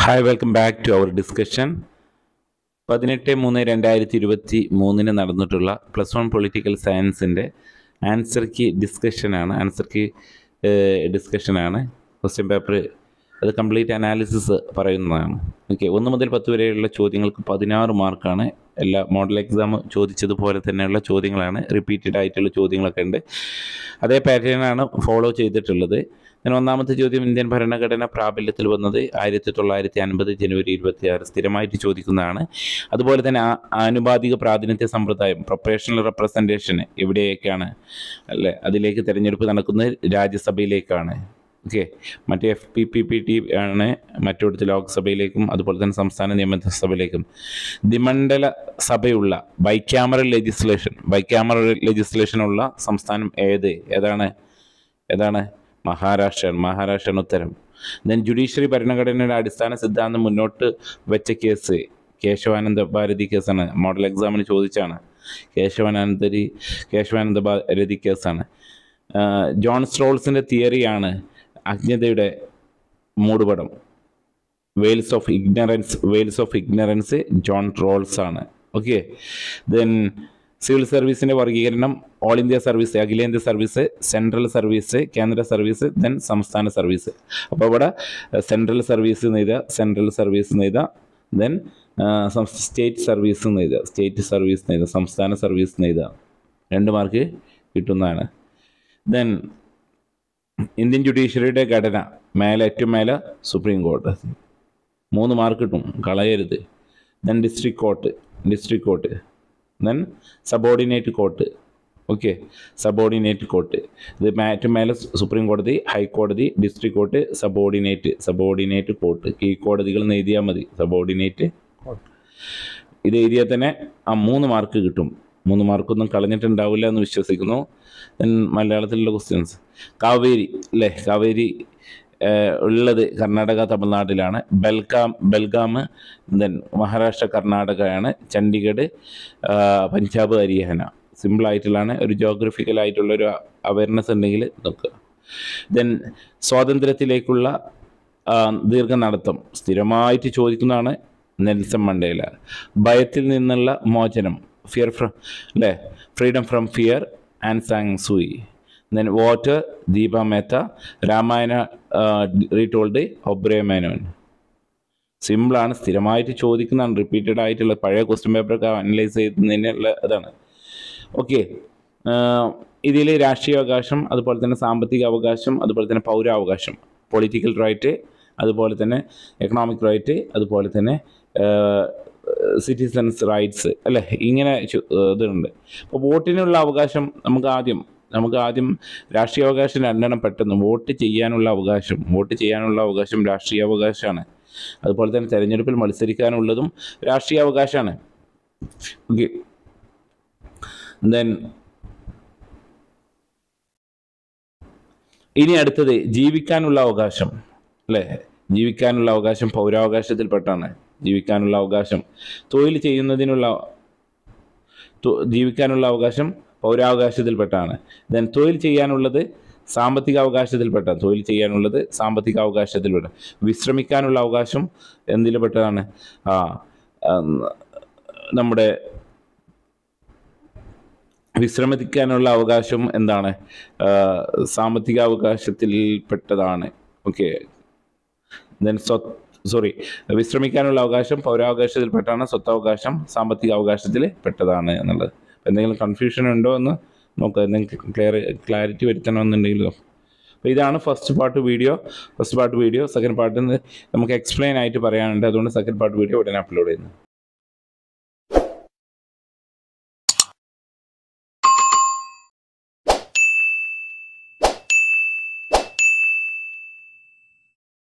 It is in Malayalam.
hi welcome back to our discussion പതിനെട്ട് മൂന്ന് രണ്ടായിരത്തി ഇരുപത്തി മൂന്നിന് നടന്നിട്ടുള്ള പ്ലസ് വൺ പൊളിറ്റിക്കൽ സയൻസിൻ്റെ ആൻസർ കീ ഡിസ്കഷനാണ് ആൻസർ കീ ഡിസ്കഷനാണ് ക്വസ്റ്റ്യൻ പേപ്പർ അത് കംപ്ലീറ്റ് അനാലിസിസ് പറയുന്നതാണ് ഓക്കെ ഒന്ന് മുതൽ പത്ത് വരെയുള്ള ചോദ്യങ്ങൾക്ക് പതിനാറ് മാർക്കാണ് എല്ലാ മോഡൽ എക്സാം ചോദിച്ചതുപോലെ തന്നെയുള്ള ചോദ്യങ്ങളാണ് റിപ്പീറ്റഡ് ആയിട്ടുള്ള ചോദ്യങ്ങളൊക്കെ ഉണ്ട് അതേ പാറ്റേണാണ് ഫോളോ ചെയ്തിട്ടുള്ളത് ഞാൻ ഒന്നാമത്തെ ചോദ്യം ഇന്ത്യൻ ഭരണഘടന പ്രാബല്യത്തിൽ വന്നത് ആയിരത്തി തൊള്ളായിരത്തി അൻപത് ജനുവരി ഇരുപത്തി ആറ് സ്ഥിരമായിട്ട് ചോദിക്കുന്നതാണ് അതുപോലെ തന്നെ ആ- ആനുപാതിക പ്രാതിനിധ്യ സമ്പ്രദായം പ്രൊപ്പറേഷണൽ റെപ്രസെൻറ്റേഷന് എവിടെയൊക്കെയാണ് അല്ലെ അതിലേക്ക് തിരഞ്ഞെടുപ്പ് നടക്കുന്നത് രാജ്യസഭയിലേക്കാണ് ഓക്കെ മറ്റേ F P P P T ആണ് മറ്റിടത്ത് ലോക്സഭയിലേക്കും അതുപോലെ തന്നെ സംസ്ഥാന നിയമസഭയിലേക്കും ദ്വിമണ്ഡല സഭയുള്ള ബൈക്യാമറൽ ലെജിസ്ലേഷൻ ബൈക്യാമറൽ ലെജിസ്ലേഷൻ ഉള്ള സംസ്ഥാനം ഏത് ഏതാണ് ഏതാണ് മഹാരാഷ്ട്ര മഹാരാഷ്ട്ര ഉത്തരം ദെൻ ജുഡീഷ്യറി ഭരണഘടനയുടെ അടിസ്ഥാന സിദ്ധാന്തം മുന്നോട്ട് വെച്ച കേസ് കേശവാനന്ദ ഭാരതി കേസാണ് മോഡൽ എക്സാമിന് ചോദിച്ചാണ് കേശവാനന്ദരി കേശവാനന്ദ ഭാരതി കേസാണ് ആഹ് ജോൺ സ്ട്രോൾസിൻ്റെ തിയറിയാണ് അജ്ഞതയുടെ മൂടുപടം veils of ignorance veils of ignorance John Rawls ആണ് ഓക്കെ ദെൻ സിവിൽ സർവീസിൻ്റെ വർഗീകരണം ഓൾ ഇന്ത്യ സർവീസ് അഖിലേന്ത്യാ സർവീസ് സെൻട്രൽ സർവീസ് കേന്ദ്ര സർവീസ് ദെൻ സംസ്ഥാന സർവീസ് അപ്പോൾ ഇവിടെ സെൻട്രൽ സർവീസ് നെയ്ത സെൻട്രൽ സർവീസ് നെയ്ത ദെൻ സ്റ്റേറ്റ് സർവീസ് നെയ്ത സ്റ്റേറ്റ് സർവീസ് നെയ്ത സംസ്ഥാന സർവീസ് നെയ്ത രണ്ട് മാർക്ക് കിട്ടുന്നതാണ് ദെൻ ഇന്ത്യൻ ജുഡീഷ്യറിയുടെ ഘടന മേലെ ഏറ്റവും മേലെ സുപ്രീം കോടതി മൂന്ന് മാർക്ക് കിട്ടും കളയരുത് then district court district court then subordinate court okay subordinate court ഇത് മേ- ഏറ്റവും മേലെ സുപ്രീം കോടതി ഹൈക്കോടതി district court subordinate subordinate court കീഴ്ക്കോടതികൾ എന്ന് എഴുതിയാൽ മതി സബോർഡിനേറ്റ് കോർട്ട് ഇത് എഴുതിയാൽ തന്നെ ആ മൂന്ന് മാർക്ക് കിട്ടും മൂന്ന് മാർക്കൊന്നും കളഞ്ഞിട്ടുണ്ടാവില്ല എന്ന് വിശ്വസിക്കുന്നു ദെൻ മലയാളത്തിലുള്ള ക്വസ്റ്റ്യൻസ് കാവേരി അല്ലേ കാവേരി ഏഹ്, ഉള്ളത് കർണാടക തമിഴ്നാട്ടിലാണ് ബൽഗാം ബൽഗാം ദെൻ മഹാരാഷ്ട്ര കർണാടകയാണ് ചണ്ഡീഗഡ് ആഹ്, പഞ്ചാബ് ഹരിയാന സിമ്പിളായിട്ടുള്ളതാണ് ഒരു ജോഗ്രഫിക്കൽ ആയിട്ടുള്ള ഒരു അവയർനെസ് ഉണ്ടെങ്കിൽ നോക്കുക ദെൻ സ്വാതന്ത്ര്യത്തിലേക്കുള്ള ആ, ദീർഘനടത്തം സ്ഥിരമായിട്ട് ചോദിക്കുന്നതാണ് നെൽസൺ മണ്ടേല ഭയത്തിൽ നിന്നുള്ള മോചനം ഫിയർ ഫ്രം അല്ലേ freedom from fear and San Suu Kyi then water Deepa Mehta Ramayana retold Aubrey Menon സിമ്പിളാണ് സ്ഥിരമായിട്ട് ചോദിക്കുന്നതാണ് റിപ്പീറ്റഡ് ആയിട്ടുള്ള പഴയ ക്വസ്റ്റ്യൻ പേപ്പറൊക്കെ അനലൈസ് ചെയ്യുന്നതിനുള്ള ഇതാണ് ഓക്കെ ഇതിൽ രാഷ്ട്രീയ അവകാശം അതുപോലെ തന്നെ സാമ്പത്തിക അവകാശം അതുപോലെ തന്നെ പൗരാവകാശം പൊളിറ്റിക്കൽ റൈറ്റ് അതുപോലെ തന്നെ എക്കണോമിക് റൈറ്റ് അതുപോലെ തന്നെ സിറ്റിസൺസ് റൈറ്റ്സ് അല്ലേ ഇങ്ങനെ ചു- ഏഹ് ഇതുണ്ട് അപ്പോൾ വോട്ടിനുള്ള അവകാശം നമുക്ക് ആദ്യം നമുക്ക് ആദ്യം രാഷ്ട്രീയ അവകാശം രണ്ടെണ്ണം പെട്ടെന്ന് വോട്ട് ചെയ്യാനുള്ള അവകാശം വോട്ട് ചെയ്യാനുള്ള അവകാശം രാഷ്ട്രീയ അവകാശമാണ് അതുപോലെ തന്നെ തെരഞ്ഞെടുപ്പിൽ മത്സരിക്കാനുള്ളതും രാഷ്ട്രീയ അവകാശമാണ് ഓക്കെ ദെൻ ഇനി അടുത്തത് ജീവിക്കാനുള്ള അവകാശം അല്ലേ ജീവിക്കാനുള്ള അവകാശം പൗരാവകാശത്തിൽപ്പെട്ടാണ് ജീവിക്കാനുള്ള അവകാശം തൊഴിൽ ചെയ്യുന്നതിനുള്ള തൊ- ജീവിക്കാനുള്ള അവകാശം പൗരാവകാശത്തിൽപ്പെട്ടാണ് ദെൻ തൊഴിൽ ചെയ്യാനുള്ളത് സാമ്പത്തിക അവകാശത്തിൽപ്പെട്ട തൊഴിൽ ചെയ്യാനുള്ളത് സാമ്പത്തിക അവകാശത്തിൽപ്പെട്ട വിശ്രമിക്കാനുള്ള അവകാശം എന്തിൽപ്പെട്ടതാണ് ആ ഉം, നമ്മുടെ വിശ്രമിക്കാനുള്ള അവകാശം എന്താണ് ആ, സാമ്പത്തിക അവകാശത്തിൽപ്പെട്ടതാണ് ഓക്കെ ദെൻ സ്വത്ത് സോറി വിശ്രമിക്കാനുള്ള അവകാശം പൗരാവകാശത്തിൽപ്പെട്ടാണ് സ്വത്തവകാശം സാമ്പത്തിക അവകാശത്തിൽ പെട്ടതാണ് എന്നുള്ളത് അപ്പോൾ എന്തെങ്കിലും കൺഫ്യൂഷൻ ഉണ്ടോ എന്ന് നോക്കുക എന്തെങ്കിലും ക്ലിയർ ക്ലാരിറ്റി വരുത്തണമെന്നുണ്ടെങ്കിലോ അപ്പോൾ ഇതാണ് first part video first part video second part നമുക്ക് എക്സ്പ്ലെയിൻ ആയിട്ട് പറയാനുണ്ട് അതുകൊണ്ട് സെക്കൻഡ് പാർട്ട് വീഡിയോ ഉടനെ അപ്ലോഡ് ചെയ്യുന്നു